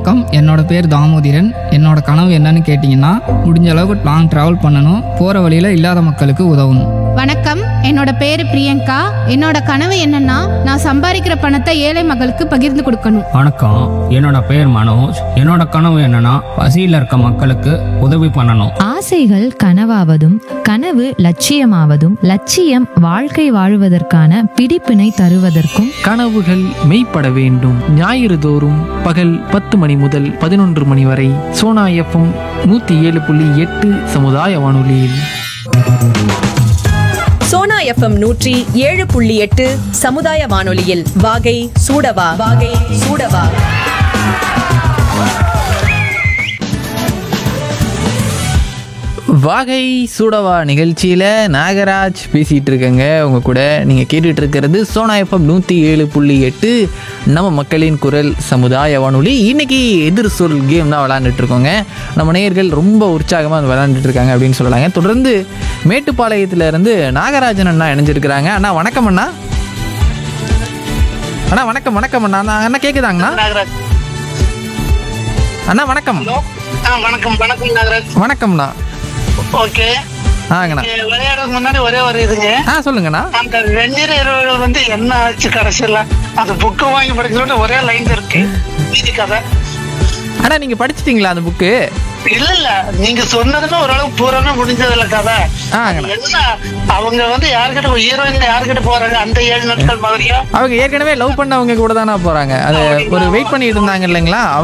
வணக்கம் என்னோட பேர் தாமோதிரன் என்னோட கனவு என்னன்னு கேட்டிங்கன்னா முடிஞ்ச அளவுக்கு லாங் ட்ராவல் பண்ணணும் போகிற வழியில் இல்லாத மக்களுக்கு உதவணும் வணக்கம் என்னோட பேரு பிரியங்கா என்னோட கனவு என்னன்னா நான் சம்பாதிக்கிற பணத்தை ஏழை மக்களுக்கு பகிர்ந்து கொடுக்கணும் வணக்கம் என்னோட பேர் மனோஜ் என்னோட கனவு என்னன்னா பசியில் இருக்க மக்களுக்கு உதவி பண்ணணும் ஆசைகள் கனவாவதும் கனவு லட்சியமாவதும் லட்சியம் வாழ்க்கை வாழுவதற்கான பிடிப்பினை தருவதற்கும் கனவுகள் மெய்ப்பட வேண்டும் ஞாயிறு தோறும் பகல் பத்து மணி முதல் பதினொன்று மணி வரை சோனா எஃப்எம் நூற்றி ஏழு புள்ளி எட்டு சமுதாய வானொலியில் சோனா எஃப்எம் நூற்றி ஏழு புள்ளி எட்டு சமுதாய வானொலியில் வாகை சூடவா வாகை சூடவா வாகை சூடவா நிகழ்ச்சியில் நாகராஜ் பேசிகிட்டு இருக்கேங்க உங்கள் கூட நீங்கள் கேட்டுட்டு இருக்கிறது சோனா எஃப்எம் நூற்றி ஏழு புள்ளி எட்டு நம்ம மக்களின் குரல் சமுதாய வானொலி இன்னைக்கு எதிர் சொல் கேம் தான் விளாண்டுட்டு இருக்கோங்க நம்ம நேயர்கள் ரொம்ப உற்சாகமாக விளாண்டுட்டு இருக்காங்க அப்படின்னு சொல்லலாங்க தொடர்ந்து மேட்டுப்பாளையத்துல இருந்து நாகராஜன் அண்ணா இணைஞ்சிருக்கிறாங்க அண்ணா வணக்கம் அண்ணா அண்ணா வணக்கம் வணக்கம் அண்ணா அண்ணா, அண்ணா கேட்குதாங்கண்ணா நாகராஜ் அண்ணா வணக்கம் ஹலோ ஆ வணக்கம் வணக்கம் நாகராஜ் வணக்கம்ண்ணா ஓகே ஆங்கண்ணா இங்க விளையாடுறதுக்கு முன்னாடி ஒரே ஒரு இதுங்க ஆ சொல்லுங்கண்ணா அந்த வெந்நீர் இரவுகள் வந்து என்ன ஆச்சு கடைசியில் அந்த புக்கை வாங்கி படிக்கணும்னு ஒரே லைன் இருக்கு மீதி கதை அண்ணா நீங்கள் படிச்சிட்டிங்களா அந்த புக்கு இல்ல இல்ல நீங்க சொன்னதுன்னு ஓரளவு பூராமே முடிஞ்சதுல கதை ஆங்கண்ணா என்ன அவங்க வந்து யாருக்கிட்ட ஹீரோயின் யாருக்கிட்ட போறாங்க அந்த ஏழு நாட்கள் மாதிரியா அவங்க ஏற்கனவே லவ் பண்ணவங்க கூட தானே போகிறாங்க அது ஒரு வெயிட் பண்ணிட்டு இருந்தாங்க இல்லைங்களா